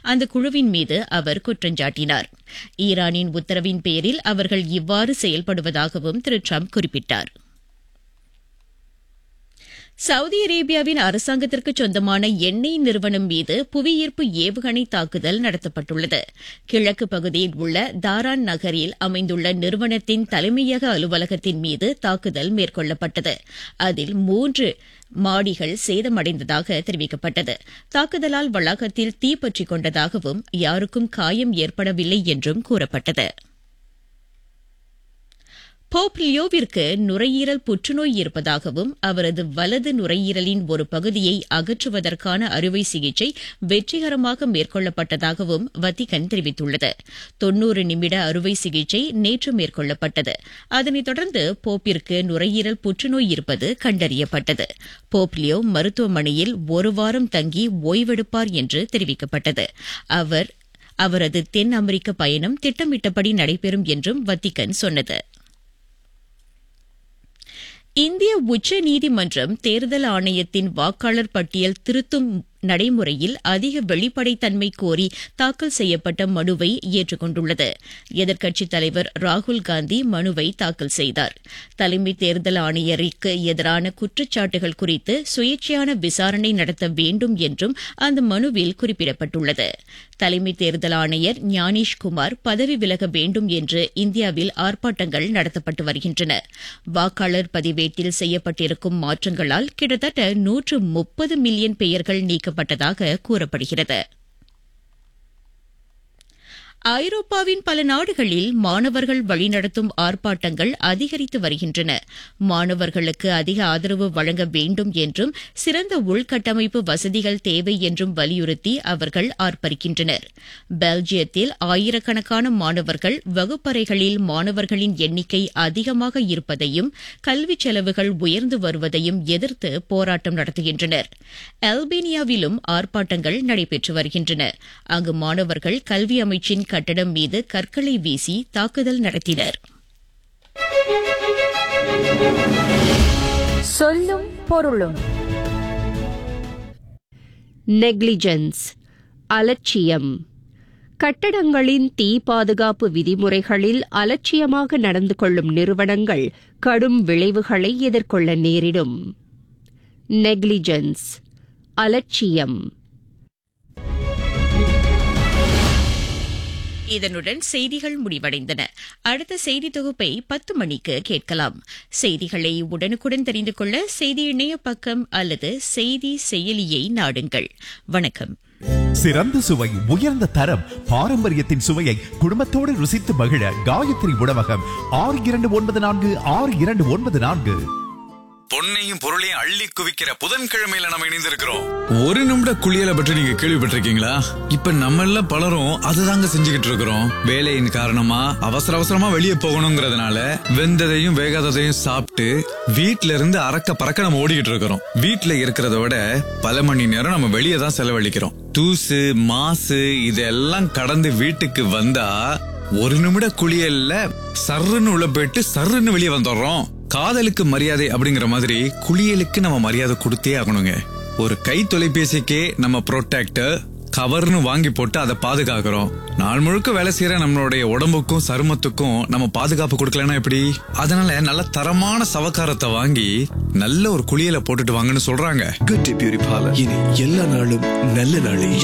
அந்த குழுவின் மீது அவர் குற்றஞ்சாட்டினார் ஈரானின் உத்தரவின் பேரில் அவர்கள் இவ்வாறு செயல்படுவதாகவும் திரு ட்ரம்ப் குறிப்பிட்டார் சவுதி அரேபியாவின் அரசாங்கத்திற்கு சொந்தமான எண்ணெய் நிறுவனம் மீது புவியீர்ப்பு ஏவுகணை தாக்குதல் நடத்தப்பட்டுள்ளது கிழக்கு பகுதியில் உள்ள தாரான் நகரில் அமைந்துள்ள நிறுவனத்தின் தலைமையக அலுவலகத்தின் மீது தாக்குதல் மேற்கொள்ளப்பட்டது அதில் மூன்று மாடிகள் சேதமடைந்ததாக தெரிவிக்கப்பட்டது தாக்குதலால் வளாகத்தில் தீப்பற்றிக் கொண்டதாகவும் யாருக்கும் காயம் ஏற்படவில்லை என்றும் கூறப்பட்டது போப் லியோவிற்கு நுரையீரல் புற்றுநோய் இருப்பதாகவும் அவரது வலது நுரையீரலின் ஒரு பகுதியை அகற்றுவதற்கான அறுவை சிகிச்சை வெற்றிகரமாக மேற்கொள்ளப்பட்டதாகவும் வத்திகன் தெரிவித்துள்ளது தொன்னூறு நிமிட அறுவை சிகிச்சை நேற்று மேற்கொள்ளப்பட்டது அதனைத் தொடர்ந்து போப்பிற்கு நுரையீரல் புற்றுநோய் இருப்பது கண்டறியப்பட்டது போப் லியோ மருத்துவமனையில் ஒரு வாரம் தங்கி ஓய்வெடுப்பார் என்று தெரிவிக்கப்பட்டது அவர் அவரது தென் அமெரிக்க பயணம் திட்டமிட்டபடி நடைபெறும் என்றும் வத்திகன் சொன்னது இந்திய உச்ச நீதிமன்றம் தேர்தல் ஆணையத்தின் வாக்காளர் பட்டியல் திருத்தும் நடைமுறையில் அதிக வெளிப்படைத்தன்மை கோரி தாக்கல் செய்யப்பட்ட மனுவை ஏற்றுக்கொண்டுள்ளது எதிர்க்கட்சித் தலைவர் ராகுல் காந்தி மனுவை தாக்கல் செய்தார் தலைமை தேர்தல் ஆணையருக்கு எதிரான குற்றச்சாட்டுகள் குறித்து சுயேட்சையான விசாரணை நடத்த வேண்டும் என்றும் அந்த மனுவில் குறிப்பிடப்பட்டுள்ளது தலைமை தேர்தல் ஆணையர் ஞானேஷ் குமார் பதவி விலக வேண்டும் என்று இந்தியாவில் ஆர்ப்பாட்டங்கள் நடத்தப்பட்டு வருகின்றன வாக்காளர் பதிவேட்டில் செய்யப்பட்டிருக்கும் மாற்றங்களால் கிட்டத்தட்ட நூற்று முப்பது மில்லியன் பெயர்கள் நீக்கப்பட்டதாக கூறப்படுகிறது ஐரோப்பாவின் பல நாடுகளில் மாணவர்கள் வழிநடத்தும் ஆர்ப்பாட்டங்கள் அதிகரித்து வருகின்றன மாணவர்களுக்கு அதிக ஆதரவு வழங்க வேண்டும் என்றும் சிறந்த உள்கட்டமைப்பு வசதிகள் தேவை என்றும் வலியுறுத்தி அவர்கள் ஆர்ப்பரிக்கின்றனர் பெல்ஜியத்தில் ஆயிரக்கணக்கான மாணவர்கள் வகுப்பறைகளில் மாணவர்களின் எண்ணிக்கை அதிகமாக இருப்பதையும் கல்விச் செலவுகள் உயர்ந்து வருவதையும் எதிர்த்து போராட்டம் நடத்துகின்றனர் அல்பேனியாவிலும் ஆர்ப்பாட்டங்கள் நடைபெற்று வருகின்றன அங்கு மாணவர்கள் கல்வி அமைச்சின் கட்டடம் மீது கற்களை வீசி தாக்குதல் நடத்தினர் சொல்லும் பொருளும் நெக்லிஜென்ஸ் அலட்சியம் கட்டடங்களின் தீ பாதுகாப்பு விதிமுறைகளில் அலட்சியமாக நடந்து கொள்ளும் நிறுவனங்கள் கடும் விளைவுகளை எதிர்கொள்ள நேரிடும் நெக்லிஜென்ஸ் அலட்சியம் இதனுடன் செய்திகள் முடிவடைந்தன அடுத்த செய்தி தொகுப்பை பத்து மணிக்கு கேட்கலாம் செய்திகளை உடனுக்குடன் தெரிந்து கொள்ள செய்தி இணைய பக்கம் அல்லது செய்தி செயலியை நாடுங்கள் வணக்கம் சிறந்த சுவை உயர்ந்த தரம் பாரம்பரியத்தின் சுவையை குடும்பத்தோடு ருசித்து மகிழ காயத்ரி உணவகம் ஆறு இரண்டு ஒன்பது நான்கு ஆறு இரண்டு ஒன்பது நான்கு பொன்னையும் பொருளையும் அள்ளி குவிக்கிற புதன்கிழமையில நம்ம இணைந்திருக்கிறோம் ஒரு நிமிட குளியலை பற்றி நீங்க கேள்விப்பட்டிருக்கீங்களா இப்ப நம்ம எல்லாம் பலரும் அதுதாங்க செஞ்சுக்கிட்டு இருக்கிறோம் வேலையின் காரணமா அவசர அவசரமா வெளியே போகணுங்கிறதுனால வெந்ததையும் வேகாததையும் சாப்பிட்டு வீட்ல இருந்து அறக்க பறக்க நம்ம ஓடிக்கிட்டு இருக்கிறோம் வீட்ல இருக்கிறத விட பல மணி நேரம் நம்ம வெளியே தான் செலவழிக்கிறோம் தூசு மாசு இதெல்லாம் கடந்து வீட்டுக்கு வந்தா ஒரு நிமிட குளியல்ல சர்ருன்னு உள்ள போயிட்டு சர்ருன்னு வெளியே வந்துடுறோம் காதலுக்கு மரியாதை அப்படிங்கிற மாதிரி குளியலுக்கு நம்ம மரியாதை கொடுத்தே ஆகணுங்க ஒரு கை தொலைபேசிக்கே நம்ம ப்ரொடெக்டர் கவர்னு வாங்கி போட்டு அதை பாதுகாக்கிறோம் நாள் முழுக்க வேலை செய்யற நம்மளுடைய உடம்புக்கும் சருமத்துக்கும் நம்ம பாதுகாப்பு கொடுக்கலன்னா எப்படி அதனால நல்ல தரமான சவக்காரத்தை வாங்கி நல்ல ஒரு குளியலை போட்டுட்டு வாங்கன்னு சொல்றாங்க குட் டே பியூரிஃபாலர் இனி எல்லா நாளும் நல்ல நாளே